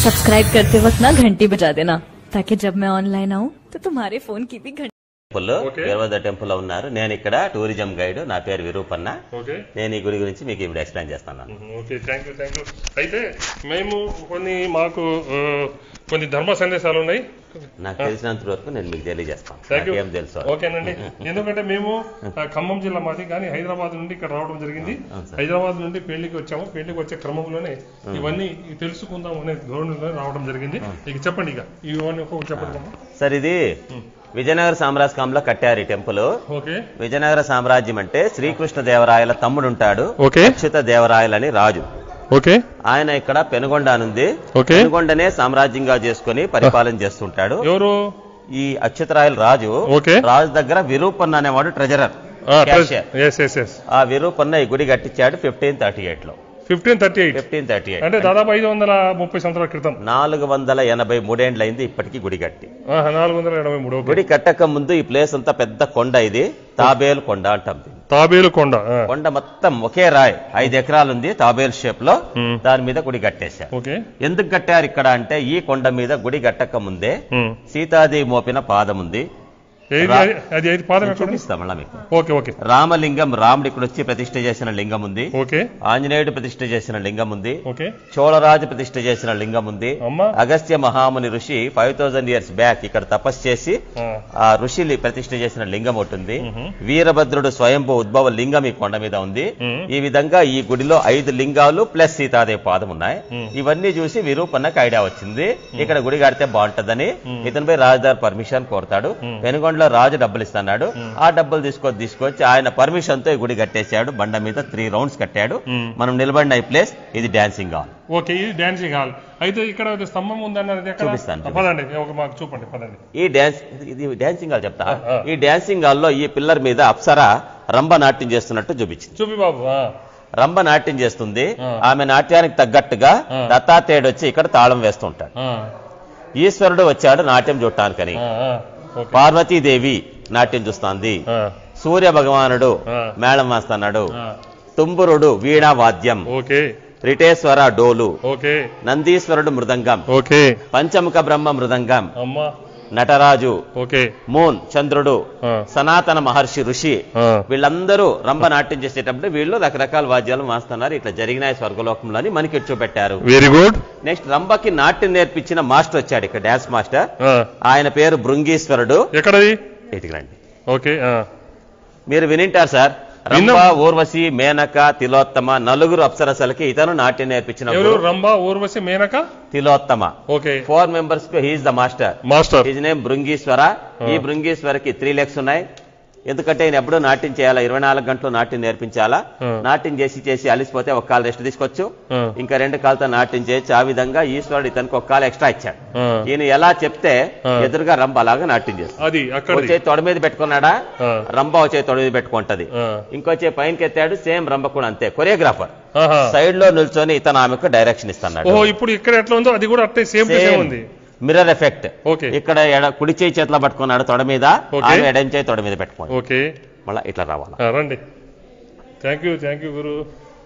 Subscribe करते वक्त ना घंटी बजा देना ताकि जब मैं ऑनलाइन आऊँ तो तुम्हारे फोन की भी घंटी టెంపుల్ వీరభద్ర టెంపుల్ లో ఉన్నారు నేను ఇక్కడ టూరిజం గైడ్ నా పేరు విరూపన్న ఓకే నేను ఈ గుడి గురించి మీకు ఇప్పుడు ఎక్స్ప్లెయిన్ చేస్తాను okay thank you thank you అయితే మేము కొన్ని మాకు ఆ, కొన్ని ధర్మ సందేశాలు ఉన్నాయి నాకు తెలిసినంత వరకు నేను మీకు తెలియజేస్తాను థ్యాంక్ యూ నాకేం తెలుసు ఓకేనండి ఎందుకంటే మేము ఆ, ఖమ్మం జిల్లా మాది కానీ హైదరాబాద్ నుండి ఇక్కడ రావడం జరిగింది అవును సార్. హైదరాబాద్ నుండి పెళ్లికి వచ్చాము పెళ్లికి వచ్చే క్రమంలోనే ఇవన్నీ తెలుసుకుందాం అనే ధోరణిలో రావడం జరిగింది ఇక చెప్పండి ఇక ఇవన్నీ ఒక్కొక్కటి చెప్పండి అమ్మా. సార్ ఇది విజయనగర సామ్రాజ్యంలో కట్టారు ఈ టెంపుల్ ఓకే విజయనగర సామ్రాజ్యం అంటే శ్రీకృష్ణ దేవరాయల తమ్ముడు ఉంటాడు ఓకే అచ్యుత దేవరాయలని రాజు ఓకే ఆయన ఇక్కడ పెనుగొండ అనుంది ఓకే పెనుగొండనే సామ్రాజ్యంగా చేసుకుని పరిపాలన చేస్తుంటాడు ఎవరు ఈ అచ్యుతరాయల రాజు ఓకే రాజు దగ్గర విరూపన్న అనేవాడు treasurer Cashier. Yes yes yes ఆ విరూపన్న ఈ గుడి కట్టించాడు ఫిఫ్టీన్ థర్టీ ఎయిట్ లో fifteen thirty eight fifteen thirty eight అంటే దాదాపు ఐదు వందల ముప్పై సంవత్సరాల క్రితం నాలుగు వందల ఎనభై మూడేండ్లైంది ఇప్పటికీ గుడి కట్టి ఆహా, నాలుగు వందల ఎనభై మూడు ఓకే గుడి కట్టక ముందు ఈ ప్లేస్ అంతా పెద్ద కొండ ఇది తాబేలు కొండ అంటాం దీన్ని. తాబేలు కొండ ఆ. కొండ మొత్తం ఒకే రాయి ఐదు ఎకరాలు ఉంది తాబేలు షేప్ లో మ్మ్. దాని మీద గుడి కట్టేశారు ఓకే ఎందుకు కట్టారు ఇక్కడ అంటే ఈ కొండ మీద గుడి కట్టక ముందే ఉమ్. సీతాదేవి మోపిన పాదం ఉంది ఏది రా- అది- అది ఐదు పాదం ఎక్కడ ఉంది? చూపిస్తాం మళ్ళా మీకు ఓకే ఓకే రామలింగం రాముడు ఇక్కడ వచ్చి ప్రతిష్ఠ చేసిన లింగం ఉంది ఓకే ఆంజనేయుడు ప్రతిష్ఠ చేసిన లింగం ఉంది ఓకే చోళరాజు ప్రతిష్ఠ చేసిన లింగం ఉంది అమ్మా అగస్త్య మహాముని ఋషి ఫైవ్ థౌజండ్ ఇయర్స్ బ్యాక్ ఇక్కడ తపస్సు చేసి ఆ. ఆ ఋషిని ప్రతిష్ఠ చేసిన లింగం ఒకటి ఉంది మ్మ్. వీరభద్రుడు స్వయంభూ ఉద్భవ లింగం ఈ కొండ మీద ఉంది మ్మ్. ఈ విధంగా ఈ గుడిలో ఐదు లింగాలు ప్లస్ సీతాదేవి పాదం ఉన్నాయి మ్మ్. ఇవన్నీ చూసి విరూపన్నకు ఐడియా వచ్చింది ఇక్కడ గుడి కడితే బాగుంటదని ఇతనిపై రాజుదారు పర్మిషన్ కోరతాడు పెనుగొండలో రాజు డబ్బులు ఇస్తున్నాడు ఆ డబ్బులు తీసుకొని తీసుకొచ్చి ఆయన పర్మిషన్ తో ఈ గుడి కట్టేశాడు బండ మీద త్రీ రౌండ్స్ కట్టాడు మ్మ్. మనం నిలబడిన ఈ ప్లేస్ ఇది డాన్సింగ్ హాల్ ఓకే ఇది డాన్సింగ్ హాల్ అయితే ఇక్కడ ఒక స్తంభం ఉందన్నది ఎక్కడ చూపిస్తాను, ఆ, పదండి ఒక మాకు చూపండి పదండి ఈ డ్యాన్స్ ఇది డాన్సింగ్ హాల్ చెప్తా ఆ. ఈ డాన్సింగ్ హాల్లో ఈ పిల్లర్ మీద అప్సర రంభ నాట్యం చేస్తున్నట్టు చూపించింది చూపి బాబు ఆ. రంభ నాట్యం చేస్తుంది ఆ. ఆమె నాట్యానికి తగ్గట్టుగా ఆ. దత్తాత్రేయుడు వచ్చి ఇక్కడ తాళం వేస్తుంటాడు ఆ. ఈశ్వరుడు వచ్చాడు నాట్యం చూడటానికని ఆ, ఆ. ఓకే పార్వతీదేవి నాట్యం చూస్తోంది ఆ. సూర్య భగవానుడు ఆ. మేళం వేస్తున్నాడు ఆ. తుంబురుడు వీణా వాద్యం ఓకే రిటేశ్వర డోలు ఓకే నందీశ్వరుడు మృదంగం ఓకే పంచముఖ బ్రహ్మ మృదంగం అమ్మా నటరాజు ఓకే మూన్ చంద్రుడు ఆ. సనాతన మహర్షి ఋషి ఆ. వీళ్ళందరూ రంభ నాట్యం చేసేటప్పుడు వీళ్ళు రకరకాల వాద్యాలు వాస్తున్నారు ఇట్లా జరిగినాయి స్వర్గలోకంలో అని మనకి చూపెట్టారు వెరీ గుడ్ నెక్స్ట్ రంభకి నాట్యం నేర్పించిన మాస్టర్ వచ్చాడు ఇక్కడ డాన్స్ మాస్టర్ ఆ. ఆయన పేరు భృంగీశ్వరుడు ఎక్కడది ఇటుకి రండి ఓకే ఆ. మీరు వినింటారు సార్ రంభ విన్నాం. ఊర్వశి మేనక తిలోత్తమ నలుగురు అప్సరసలకి ఇతను నాట్యం నేర్పించిన ఎవరు గురువు Rambha Urvashi Menaka Tilottama okay four members కు he is the master master his name Bhringeeshwara ఈ భృంగీశ్వరకి త్రీ లెగ్స్ ఉన్నాయి ఎందుకంటే ఆయన ఎప్పుడూ నాట్యం చేయాలా ఇరవై నాలుగు గంటలు నాట్యం నేర్పించాలా ఆ. నాట్యం చేసి చేసి అలిసిపోతే ఒక కాలు రెస్ట్ తీసుకోవచ్చు ఆ. ఇంకా రెండు కాళ్ళతో నాట్యం చేయొచ్చు ఆ విధంగా ఈశ్వరుడు ఇతనికి ఒక కాలు ఎక్స్ట్రా ఇచ్చాడు ఆ. ఈయన ఎలా చెప్తే ఆ. ఎదురుగా రంభ అలాగా నాట్యం చేస్తాడు అది అక్కడ వచ్చే తొడ మీద పెట్టుకున్నాడా ఆ. రంభ వచ్చే తొడ మీద పెట్టుకుంటది ఆ. ఇంకొచ్చే పైనకి ఎత్తాడు సేమ్ రంభ కూడా అంతే కొరియోగ్రాఫర్ ఆహా. సైడ్ లో నిల్చొని ఇతను ఆమెకు డైరెక్షన్ ఇస్తున్నాడు ఓహో ఇప్పుడు ఇక్కడ ఎట్లా ఉందో అది కూడా అట్టే సేమ్ టు సేమ్ ఉంది మిర్రర్ ఎఫెక్ట్ ఓకే ఇక్కడ ఎడ కుడి చేయి చేతిలో పట్టుకున్నాడు తొడ మీద ఓకే. ఆమె ఎడం చేయి తొడ మీద పెట్టుకోండి ఓకే మళ్ళా ఇట్లా రావాలా ఆ, రండి థ్యాంక్ యూ థ్యాంక్ యూ గురు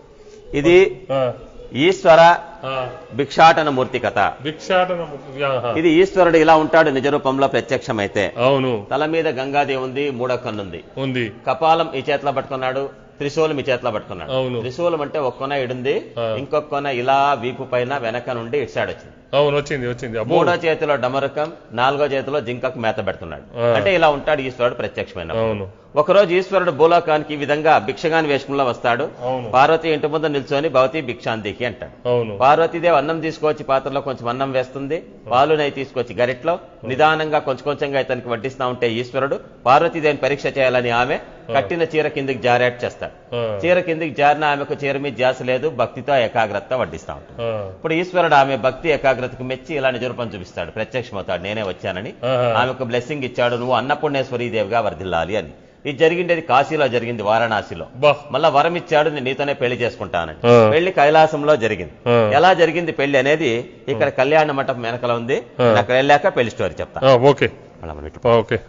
ఇది ఆ, ఈశ్వర ఆ, భిక్షాటన మూర్తి కథ భిక్షాటన ఆహా. ఇది ఈశ్వరుడు ఇలా ఉంటాడు నిజ రూపంలో ప్రత్యక్షమైతే అవును తల మీద గంగాదేవి ఉంది మూడో కన్నుంది ఉంది కపాలం ఈ చేతిలో పట్టుకున్నాడు త్రిశూలం ఈ చేతిలో పట్టుకున్నాడు అవును. త్రిశూలం అంటే ఒక కొన ఇడుంది ఆ. ఇంకొక కొన ఇలా వీపు పైన వెనక నుండి ఇటు సైడ్ వచ్చింది అవును వచ్చింది వచ్చింది అబ్బో మూడో చేతిలో డమరకం నాలుగో చేతిలో జింకకు మేత పెడుతున్నాడు ఆ. అంటే ఇలా ఉంటాడు ఈశ్వరుడు ప్రత్యక్షమైన అవును ఒకరోజు ఈశ్వరుడు భూలోకానికి ఈ విధంగా భిక్షగాని వేషంలో వస్తాడు అవును పార్వతి ఇంటి ముందు నిల్చొని భవతి భిక్షాంతికి అంటాడు అవును పార్వతీదేవి అన్నం తీసుకొచ్చి పాత్రలో కొంచెం అన్నం వేస్తుంది పాలు నెయ్యి తీసుకొచ్చి గరిట్లో నిదానంగా కొంచెం కొంచెంగా ఇతనికి వడ్డిస్తా ఉంటే ఈశ్వరుడు పార్వతీదేవిని పరీక్ష చేయాలని ఆమె కట్టిన చీర కిందికి జారేట్ చేస్తాడు ఆ, చీర కిందికి జారిన ఆమెకు చీర మీద జాస లేదు భక్తితో ఏకాగ్రత వడ్డిస్తా ఉంటాడు ఆ, ఇప్పుడు ఈశ్వరుడు ఆమె భక్తి ఏకాగ్రతకు మెచ్చి ఇలా నిజరూపం చూపిస్తాడు ప్రత్యక్షమవుతాడు నేనే వచ్చానని ఆహా. ఆమెకు బ్లెస్సింగ్ ఇచ్చాడు నువ్వు అన్నపూర్ణేశ్వరీ దేవిగా వర్ధిల్లాలి అని ఇది జరిగిండేది కాశీలో జరిగింది వారణాసిలో బా మళ్ళా వరం ఇచ్చాడు నేను నీతోనే పెళ్లి చేసుకుంటానని ఆ. పెళ్లి కైలాసంలో జరిగింది ఆ. ఎలా జరిగింది పెళ్లి అనేది ఇక్కడ కళ్యాణ మంటపం వెనకల ఉంది ఆ. నేను అక్కడ వెళ్ళాక పెళ్లి స్టోరీ చెప్తా ఆ, ఓకే మళ్ళా మనం ఇటు- ఆ, ఓకే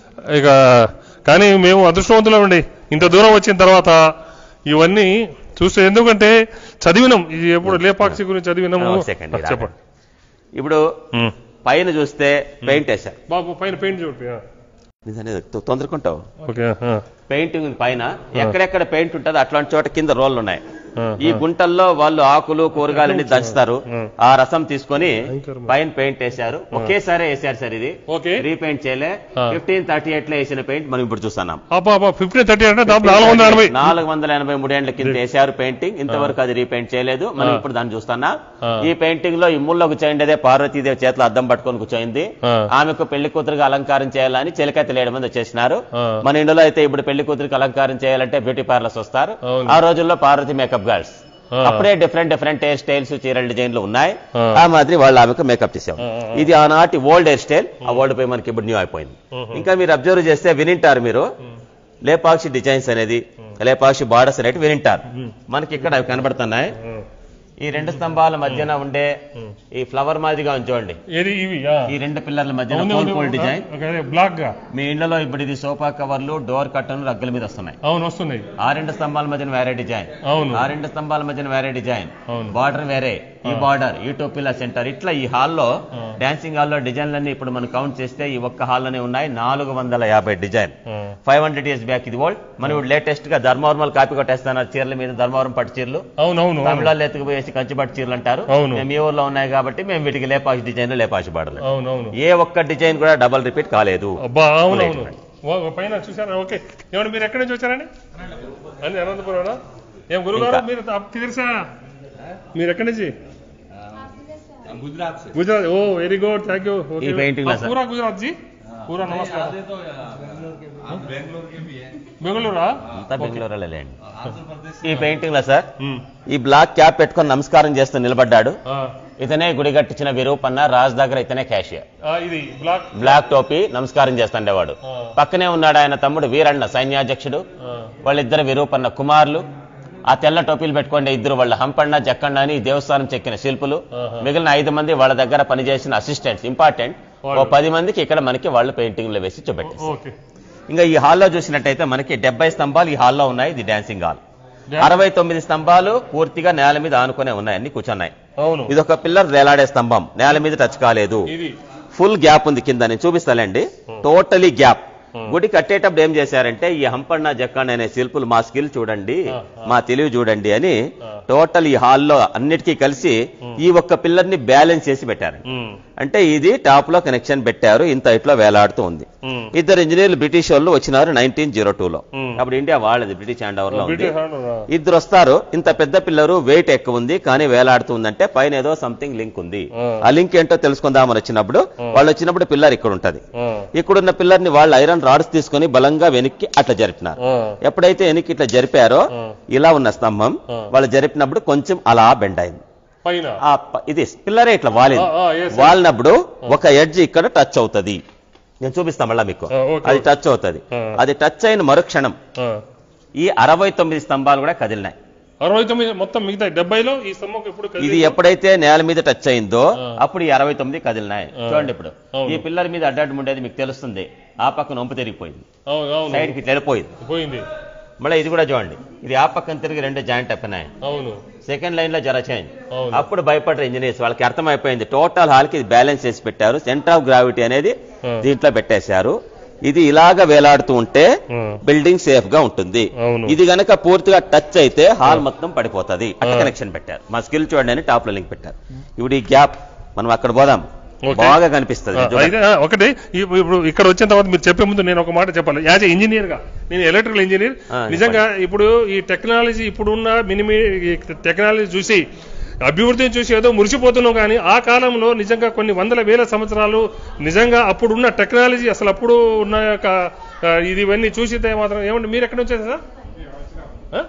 ఇక కానీ మేము అదృష్టవంతులమండి ఇంత దూరం వచ్చిన తర్వాత ఇవన్నీ చూస్తే ఎందుకంటే చదివినాం ఇది ఎప్పుడు లేపాక్షి గురించి చదివినాము ఆ, ఒక సెకండ్, ఆ, చెప్పండి ఇప్పుడు పైన చూస్తే పెయింట్ వేశారు బాబు పైన పెయింట్ చూపి ఆ. నిజానే తొ- తొందరకుంటావు ఓకే ఆ. పెయింటింగ్ ఉంది పైన ఎక్కడెక్కడ పెయింట్ ఉంటుందో అట్లాంటి చోట కింద రోళ్ళు ఉన్నాయి ఆ, ఈ గుంటల్లో వాళ్ళు ఆకులు కూరగాయలన్నీ దంచుతారు ఆ రసం తీసుకొని పైన పెయింట్ వేశారు ఒకేసారి వేశారు సార్ ఇది ఓకే రీపెయింట్ చేయలే ఆ. ఫిఫ్టీన్ థర్టీ ఎయిట్ లో వేసిన పెయింట్ మనం ఇప్పుడు చూస్తున్నాం అబ్బా అబ్బా ఫిఫ్టీన్ థర్టీ అంటే దాదాపు నాలుగు వందల ఎనభై నాలుగు వందల ఎనభై మూడేళ్ల కింద వేశారు పెయింటింగ్ ఇంతవరకు అది రీపెయింట్ చేయలేదు మనం ఇప్పుడు దాన్ని చూస్తున్నా ఆ. ఈ పెయింటింగ్ లో ఈ ముళ్ళ కూర్చోయిండేదే పార్వతీదేవి చేతిలో అద్దం పట్టుకొని కూర్చోయింది ఆ. ఆమెకు పెళ్లి కూతురుగా అలంకారం చేయాలని చిలకత్తలు ఏడు మంది వచ్చేసినారు ఆ. మన ఇండియాలో అయితే ఇప్పుడు పెళ్లి కూతురికి అలంకారం చేయాలంటే బ్యూటీ పార్లర్స్ వస్తారు అవును. ఆ రోజుల్లో పార్వతి మేకప్ గర్ల్స్ ఆ. అప్పుడే డిఫరెంట్ డిఫరెంట్ హెయిర్ స్టైల్స్ చీరల డిజైన్లు ఉన్నాయి ఆ. ఆ మాదిరి వాళ్ళు ఆమెకు మేకప్ చేసాం ఆ, ఆ, ఆ. ఇది ఆనాటి ఓల్డ్ హెయిర్ స్టైల్ ఆ ఓల్డ్ పోయి మనకి ఇప్పుడు న్యూ అయిపోయింది మ్మ్. ఇంకా మీరు అబ్జర్వ్ చేస్తే వినింటారు మీరు లేపాక్షి డిజైన్స్ అనేది లేపాక్షి బార్డర్స్ అనేవి వినింటారు మనకి ఇక్కడ అవి కనబడుతున్నాయి ఈ రెండు స్తంభాల మధ్యన ఉండే ఈ ఫ్లవర్ మాదిరిగా ఉంది చూడండి ఏది ఇవి ఆ. ఈ రెండు పిల్లర్ల మధ్యన అవును, పోల్ అవును, పోల్ డిజైన్ ఓకే, అదే బ్లాక్ గా మీ ఇళ్లలో ఇప్పుడు ఇది సోఫా కవర్లు డోర్ కట్టను రగ్గల మీద వస్తున్నాయి అవును వస్తున్నాయి ఆ రెండు స్తంభాల మధ్యన వేరే డిజైన్ అవును ఆ రెండు స్తంభాల మధ్యన వేరే డిజైన్ అవును. బార్డర్ వేరే ఈ బార్డర్ ఈ టూ పిల్లర్ సెంటర్ ఇట్లా ఈ హాల్లో ఆ. డాన్సింగ్ హాల్లో డిజైన్లన్నీ ఇప్పుడు మనం కౌంట్ చేస్తే ఈ ఒక్క హాల్లోనే ఉన్నాయి నాలుగు వందల యాభై డిజైన్ ఆ. ఫైవ్ హండ్రెడ్ ఇయర్స్ బ్యాక్ ఇది ఓల్డ్ మనం ఇప్పుడు లేటెస్ట్ గా ధర్మవరం కాపీ కొట్టేస్తున్నారు చీరల మీద ధర్మవరం పట్టు చీరలు అవును అవును అవును తమిళాలు ఎత్తుకుపోయేసి కంచిపట్టు చీరలు అంటారు అవును. మేము ఈ ఊర్లో ఉన్నాయి కాబట్టి మేము వీటికి లేపాసి డిజైన్ లేపాసి బార్డర్లు అవును అవును ఏ ఒక్క డిజైన్ కూడా డబల్ రిపీట్ కాలేదు అబ్బా అవును అవును ఓ- ఓ పైన చూసారా ఓకే ఏమండి మీరు ఎక్కడి నుంచి వచ్చారండి అని అనంతపురం ఏం గురుగారు ఇంకా. మీరు అప్ తీర్సా మీరు ఎక్కడి నుంచి గుజరాత్ ఓ వెరీ గుడ్ థ్యాంక్ యూ ఈ painting లా, sir. పూరా గుజరాత్ జీ పూరా నమస్కారం బెంగళూరా అంతా బెంగళూరులో లేండి ఈ పెయింటింగ్ లో సార్ ఉమ్. ఈ బ్లాక్ క్యాప్ పెట్టుకొని నమస్కారం చేస్తూ నిలబడ్డాడు ఆ, ఇతనే గుడి కట్టించిన విరూపన్న రాజ్ దగ్గర ఇతనే క్యాషియర్ ఆ, ఇది బ్లాక్ బ్లాక్ టోపీ నమస్కారం చేస్తుండేవాడు ఆ, పక్కనే ఉన్నాడు ఆయన తమ్ముడు వీరಣ್ణ సైన్యాధ్యక్షుడు ఆ, వాళ్ళిద్దరు విరూపన్న కుమారులు ఆ తెల్ల టోపీలు పెట్టుకోండి ఇద్దరు వాళ్ళ హంపಣ್ణ జక్కಣ್ణ అని ఈ దేవస్థానం చెక్కిన శిల్పులు ఆహా. మిగిలిన ఐదు మంది వాళ్ళ దగ్గర పనిచేసిన అసిస్టెంట్స్ ఇంపార్టెంట్ ఓ వాళ్ళు. పది మందికి ఇక్కడ మనకి వాళ్ళు పెయింటింగ్లు వేసి చూపెట్టారు ఓకే ఇంకా ఈ హాల్లో చూసినట్టయితే మనకి డెబ్బై స్తంభాలు ఈ హాల్లో ఉన్నాయి ఇది డాన్సింగ్ హాల్ Dance- అరవై తొమ్మిది స్తంభాలు పూర్తిగా నేల మీద ఆనుకునే ఉన్నాయి అన్ని కూర్చున్నాయి అవును ఇది ఒక పిల్లర్ వేలాడే స్తంభం నేల మీద టచ్ కాలేదు ఇది ఫుల్ గ్యాప్ ఉంది కింద నేను చూపిస్తానండి టోటలీ గ్యాప్ గుడి కట్టేటప్పుడు ఏం చేశారంటే ఈ హంపಣ್ణ జక్కಣ್ణ అనే శిల్పులు మా స్కిల్ చూడండి ఆ, మా తెలివి చూడండి అని ఆ. టోటల్ ఈ హాల్లో అన్నిటికీ కలిసి ఈ ఒక్క పిల్లర్ ని బ్యాలెన్స్ చేసి పెట్టారు ఉమ్, అంటే ఇది టాప్ లో కనెక్షన్ పెట్టారు ఇంత ఇట్లా వేలాడుతూ ఉంది ఉమ్. ఇద్దరు ఇంజనీర్లు బ్రిటిష్ వాళ్ళు వచ్చినారు నైన్టీన్ జీరో లో Hmm. అప్పుడు ఇండియా వాళ్ళది బ్రిటిష్ హ్యాండ్ ఓవర్ లో ఉంది బ్రిటిష్ హ్యాండ్ రా. ఇద్దరు వస్తారు ఇంత పెద్ద పిల్లరు వెయిట్ ఎక్కువ ఉంది కానీ వేలాడుతుందంటే పైన ఏదో సంథింగ్ లింక్ ఉంది ఆ. ఆ లింక్ ఏంటో తెలుసుకుందామని వచ్చినప్పుడు వాళ్ళు వచ్చినప్పుడు పిల్లర్ ఇక్కడ ఉంటది ఆ, ఇక్కడున్న పిల్లర్ ని వాళ్ళు ఐరన్ రాడ్స్ తీసుకొని బలంగా వెనక్కి అట్లా జరిపినారు ఆ, ఎప్పుడైతే వెనక్కి ఇట్లా జరిపారో ఆ. ఇలా ఉన్న స్తంభం ఆ. వాళ్ళు జరిపినప్పుడు కొంచెం అలా బెండ్ అయింది పైన ఆ ప- ఇది పిల్లరే ఇట్లా వాలింది ఆ, ఆ, yes, yes. వాలినప్పుడు ఒక ఎడ్జ్ ఇక్కడ టచ్ అవుతది నేను చూపిస్తాను మళ్ళా మీకు ఆ, okay, అది okay. టచ్ అవుతది ఆ. అది టచ్ అయిన మరుక్షణం ఆ. ఈ అరవై తొమ్మిది స్తంభాలు కూడా కదిలినాయి అరవై తొమ్మిది మొత్తం మిగతా డెబ్బైలో ఈ స్తంభం ఎప్పుడు ఇది కదిలిందో? ఎప్పుడైతే నేల మీద టచ్ అయిందో ఆ. అప్పుడు ఈ అరవై తొమ్మిది కదిలినాయి ఆ. చూడండి ఇప్పుడు అవును. ఈ పిల్లర్ మీద అడ్డాడు ఉండేది మీకు తెలుస్తుంది ఆ పక్కన వంపు తిరిగిపోయింది అవును అవును సైడ్ కి ఇట్లా వెళ్ళిపోయింది పోయింది మళ్ళీ ఇది కూడా చూడండి ఇది ఆ పక్కన తిరిగి రెండు జాయింట్ అయిపోయినాయి అవును సెకండ్ లైన్ లో జర చేంజ్ అవును. అప్పుడు భయపడ్డారు ఇంజనీర్స్ వాళ్ళకి అర్థమైపోయింది టోటల్ హాల్ కి ఇది బ్యాలెన్స్ చేసి పెట్టారు సెంటర్ ఆఫ్ గ్రావిటీ అనేది ఆ. దీంట్లో పెట్టేశారు ఇది ఇలాగ వేలాడుతూ ఉంటే ఆ. బిల్డింగ్ సేఫ్ గా ఉంటుంది అవును. ఇది గనక పూర్తిగా టచ్ అయితే హాల్ మొత్తం పడిపోతది అట్ట ఆ. కనెక్షన్ పెట్టారు మా స్కిల్ చూడండి అని టాప్ లో లింక్ పెట్టారు ఇప్పుడు ఈ గ్యాప్ మనం అక్కడ పోదాం ఓకే. బాగా కనిపిస్తుంది ఆ, చూడండి. అయితే ఆ, ఒకటి ఇప్పు- ఇప్పుడు ఇక్కడ వచ్చిన తర్వాత మీరు చెప్పే ముందు నేను ఒక మాట చెప్పాలి యాజ్ ఎ ఇంజనీర్ గా నేను ఎలక్ట్రికల్ ఇంజనీర్ ఆ, నిజంగా ఇప్పుడు ఈ టెక్నాలజీ ఇప్పుడున్న మినిమి ఈ టెక్నాలజీ చూసి అభివృద్ధిని చూసి ఏదో మురిసిపోతున్నాం కానీ ఆ కాలంలో నిజంగా కొన్ని వందల వేల సంవత్సరాలు నిజంగా అప్పుడున్న టెక్నాలజీ అసలు అప్పుడు ఉన్న యొక్క ఆ, ఇది ఇవన్నీ చూసితే మాత్రం ఏమంటే మీరు ఎక్కడి నుంచి వచ్చారు సార్ ఆ?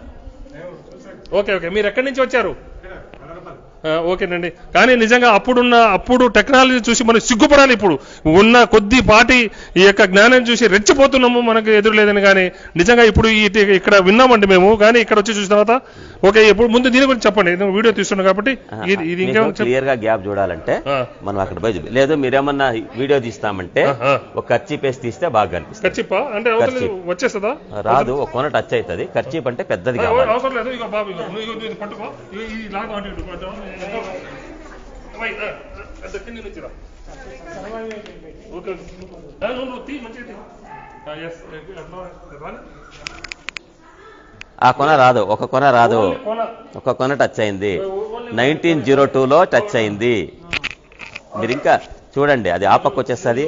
ఓకే ఓకే మీరు ఎక్కడి నుంచి వచ్చారు ఆ, ఓకేనండి కానీ నిజంగా అప్పుడున్న అప్పుడు టెక్నాలజీ చూసి మనం సిగ్గుపడాలి ఇప్పుడు ఉన్న కొద్ది పాటి ఈ యొక్క జ్ఞానం చూసి రెచ్చిపోతున్నాము మనకు ఎదురు లేదని కానీ నిజంగా ఇప్పుడు ఈ ఇక్కడ విన్నామండి మేము కానీ ఇక్కడ వచ్చి చూసిన తర్వాత ఓకే ఇప్పుడు ముందు దీని గురించి చెప్పండి నేను వీడియో తీస్తున్నాను కాబట్టి ఇది ఇది ఇంకేమైనా చెప్ప- క్లియర్ గా గ్యాప్ చూడాలంటే ఆ. మనం అక్కడ పోయి చూపి- లేదు మీరేమన్నా వీడియో తీస్తామంటే ఆ, ఆ. ఒక ఖర్చీ పేసి తీస్తే బాగా కనిపిస్తుంది ఖర్చిప్పా అంటే అవతల ఖర్చు. వచ్చేస్తుందా రాదు ఒక కొన టచ్ అవుతుంది ఖర్చీప్ అంటే పెద్దది ఆ, కావాలి అవసరం లేదు ఇక బాబు ఇగో నువ్వు ఇగో ఇది పట్టుకో ఇగో ఈ లాగా అటు ఇటు పట్టు. రైట్ దగ్గర నుంచి రా ఓకే ఆ, నువ్వు నువ్వు తీ మంచిగా తీ ఎస్ రానా ఆ కొన రాదు ఒక కొన రాదు కోన ఒక కొన టచ్ అయింది నైన్టీన్ జీరో టూలో టచ్ అయింది మీరు ఇంకా చూడండి అది ఆ పక్క వచ్చేస్తుంది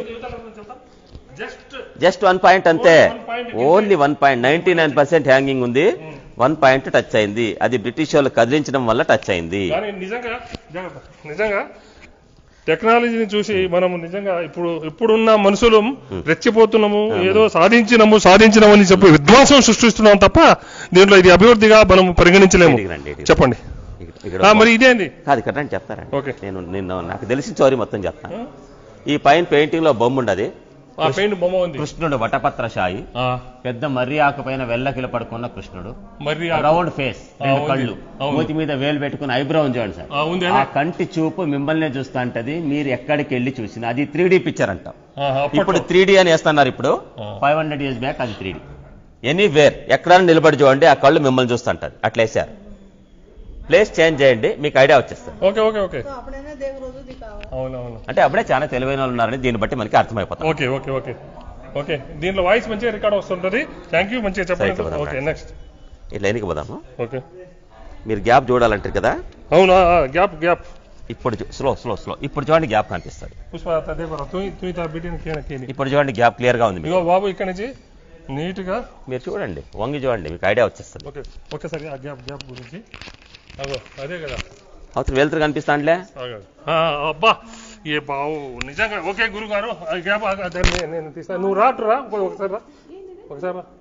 జస్ట్ జస్ట్ వన్ పాయింట్ అంతే One point. Only one point ninety nine percent hanging ఉంది వన్ పాయింట్ టచ్ అయింది అది బ్రిటిష్ వాళ్ళు కదిలించడం వల్ల టచ్ అయింది కానీ నిజంగా జాగ్రత్త. నిజంగా టెక్నాలజీని చూసి మనం నిజంగా ఇప్పుడు ఇప్పుడున్న మనుషులు రెచ్చిపోతున్నాము ఏదో సాధించినాము సాధించినాము అని చెప్పి విధ్వంసం సృష్టిస్తున్నాం తప్ప దీంట్లో ఇది అభివృద్ధిగా మనం పరిగణించలేము ఇటుకి రండి, ఇటుకి. చెప్పండి ఇక్కడ- ఇక్కడ ఆ, మరి ఇదే అండి కాదు ఇక్కడ రండి చెప్తారండి ఓకే. నేను నిన్న నాకు తెలిసిన చోరీ మొత్తం చెప్తాను ఈ పైన పెయింటింగ్ లో బొమ్మ ఉండదు ఆ పెయింట్ బొమ్మ ఉంది కృష్ణుడు వటపత్ర షాయి ఆ, పెద్ద మర్రి ఆకు పైన వెల్లకిల పడుకున్న కృష్ణుడు మరి ఆ- రౌండ్ ఫేస్ రెండు ఉంది. కళ్ళు అవును. మూతి మీద వేలు పెట్టుకుని ఐబ్రో చూడండి సార్ ఆ, ఉంది ఆ అదే కంటి చూపు మిమ్మల్ని చూస్తా అంటది మీరు ఎక్కడికి వెళ్ళి చూసిన అది త్రీ పిక్చర్ అంటాం ఆహా, అప్పట్లో. ఇప్పుడు త్రీ అని వేస్తున్నారు ఇప్పుడు ఆ. ఫైవ్ హండ్రెడ్ ఇయర్స్ బ్యాక్ అది త్రీ ఎనీవేర్ ఎక్కడైనా నిలబడి చూడండి ఆ కళ్ళు మిమ్మల్ని చూస్తుంటారు అట్లా వేసారు ప్లేస్ చేంజ్ చేయండి మీకు ఐడియా వచ్చేస్తుంది ఓకే ఓకే ఓకే तो अपने ने देख रोज दिखावा అవును అవును అంటే అప్పుడే చాలా తెలివైన వాళ్ళు ఉన్నారని దీన్ని బట్టి మనకి అర్థమైపోతాం ఓకే ఓకే ఓకే ఓకే దీంట్లో వాయిస్ మంచిగా రికార్డ్ వస్తుంటది థ్యాంక్ యూ మంచిగా చెప్పండి సరే, ఓకే నెక్స్ట్ ఇట్లా ఎనికి పోదాము ఓకే మీరు గ్యాప్ చూడాలంటారు కదా అవునా గ్యాప్ గ్యాప్ ఇప్పుడు స్లో స్లో స్లో ఇప్పుడు చూడండి గ్యాప్ కనిపిస్తుంది పుష్ప అదే బరా తూ తూ తా బిటిని కేన కేని ఇప్పుడు చూడండి గ్యాప్ క్లియర్ గా ఉంది మీకు ఇగో బాబు ఇక్కడ నుంచి నీట్ గా మీరు చూడండి వంగి చూడండి మీకు ఐడియా వచ్చేస్తుంది ఓకే ఒకసారి ఆ గ్యాప్ గ్యాప్ గురించి అగో అదే కదా అవతల వెళ్తురు కనిపిస్తాండ్లే అగో. ఆ, అబ్బా ఏ బావు నిజంగా ఓకే గురుగారు ఆ గ్యాప్ ఆ- దాన్ని నేను- నేను తీస్తాను నువ్వు రాటు రా ఇంకో- ఒకసారి రా ఒకసారి రా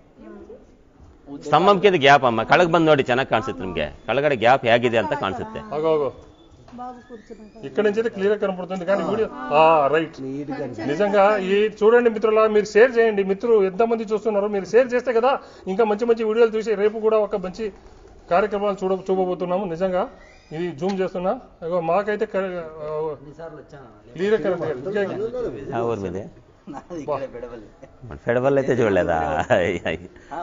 ಸ್ತಂಭಂ ಕಿಂದ ಗ್ಯಾಪ್ ಅಮ್ಮ ಕಳಗ್ ಬಂದ್ ನೋಡಿ ಚೆನ್ನಾಗಿ ಕಾಣಿಸುತ್ತೆ ನಿಮ್ಗೆ ಕೆಳಗಡೆ ಗ್ಯಾಪ್ ಹೇಗಿದೆ ಅಂತ ಕಾಣಿಸುತ್ತೆ అగో అగో బాబు కూర్చున్నాక ఇక్కడ నుంచి అయితే క్లియర్ కనపడుతుంది కానీ వీడియో ఆ రైట్ నిజంగా ఈ చూడండి మిత్రుల మీరు షేర్ చేయండి మిత్రులు ఎంతమంది చూస్తున్నారు మీరు షేర్ చేస్తే కదా ఇంకా మంచి మంచి వీడియోలు చూసి రేపు కూడా ఒక మంచి కార్యక్రమాలు చూడ చూపబోతున్నాము నిజంగా ఇది జూమ్ చేస్తున్నా అగో మాకైతే క్లియర్ ఆ ఊరి మీదే మన ఫెడవల్ అయితే చూడలేదా అయ్ అయ్.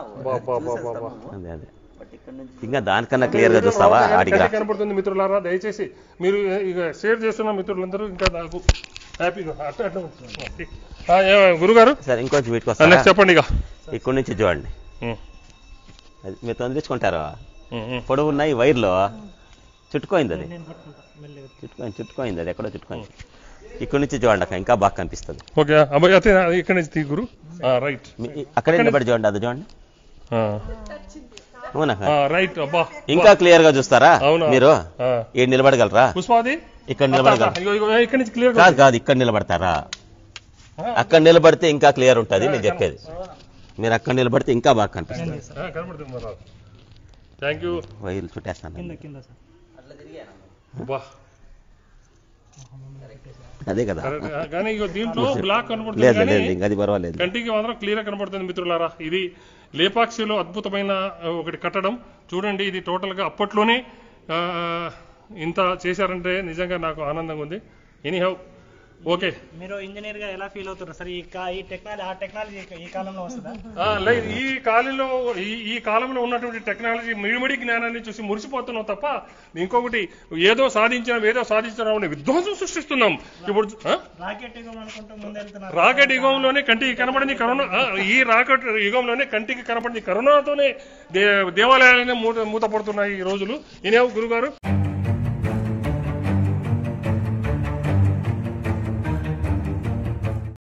అదే అదే ఇంకా దానికన్నా క్లియర్ గా చూస్తావా అడిగిరా కనపడుతుంది మిత్రులారా దయచేసి మీరు ఇక షేర్ చేస్తున్న మిత్రులందరూ ఇంకా నాకు హ్యాపీగా అట్ట అట్ట ఆ, ఏ- గురుగారు సరే ఇంకొంచెం వీటికి నెక్స్ట్ వస్తా చెప్పండి ఇక ఇక్కడ నుంచి చూడండి ఉమ్, అది మీరు తొందరించుకుంటారు ఉమ్, ఉమ్. పొడవు ఉన్నాయి వైర్లో చుట్టుకోయింది అది చుట్టుకోయింది చుట్టుకోయింది అది ఎక్కడో చుట్టుకోయింది ఇక్కడ నుంచి చూడండి అక్క ఇంకా బాగా కనిపిస్తుంది ఓకే అబ్బాయి అయితే ఇక్కడ నుంచి తీ గురు రైట్ మీ- అక్కడే నిలబడి చూడండి అది చూడండి అవునక్క రైట్ అబ్బా ఇంకా క్లియర్ గా చూస్తారా అవునా? మీరు ఆ. ఏడు నిలబడగలరా పుష్పాది ఇక్కడ నిలబడగలరా ఇగో ఇగో ఇక్కడ నుంచి క్లియర్ కాదు కాదు ఇక్కడ నిలబడతారా అక్కడ నిలబడితే ఇంకా క్లియర్ ఉంటుంది నేను చెప్పేది మీరు అక్కడ నిలబడితే ఇంకా బాగా కనిపిస్తుంది కనబడుతుంది మరి థ్యాంక్ యూ వైర్లు చుట్టేస్తాను అబ్బా అదే కదా కరెక్ట్. కానీ ఇగో దీంట్లో బ్లాక్ కనబడుతుంది లేదు కానీ లేదు ఇంకా అది పర్వాలేదు కంటికి మాత్రం క్లియర్ కనబడుతుంది మిత్రులారా ఇది లేపాక్షిలో అద్భుతమైన ఆ, ఒకటి కట్టడం చూడండి ఇది టోటల్ గా అప్పట్లోనే ఆ, ఇంత చేశారంటే నిజంగా నాకు ఆనందంగా ఉంది ఎనీహౌ ఓకే మీరు ఇంజనీర్ గా ఎలా ఫీల్ అవుతారు సార్ ఈ కా- ఈ టెక్నాలజీ ఆ టెక్నాలజీ ఈ కాలంలో వస్తుందా ఆ, లై- ఈ కాలంలో ఈ ఈ కాలంలో ఉన్నటువంటి టెక్నాలజీ మిడిమిడి జ్ఞానాన్ని చూసి మురిసిపోతున్నాం తప్ప ఇంకొకటి ఏదో సాధించాం ఏదో సాధించాం అనే విధ్వంసం సృష్టిస్తున్నాం ఇప్పుడు ఆ? రాకెట్ యుగం అనుకుంటూ ముందెళ్తున్నారు రాకెట్ యుగంలోనే కంటికి కనబడింది కరోనా ఆ, ఈ రాకెట్ యుగంలోనే కంటికి కనబడింది కరోనాతోనే దే దేవాలయాలనే మూత మూతపడుతున్నాయి ఈ రోజులు ఇనేవు గురుగారు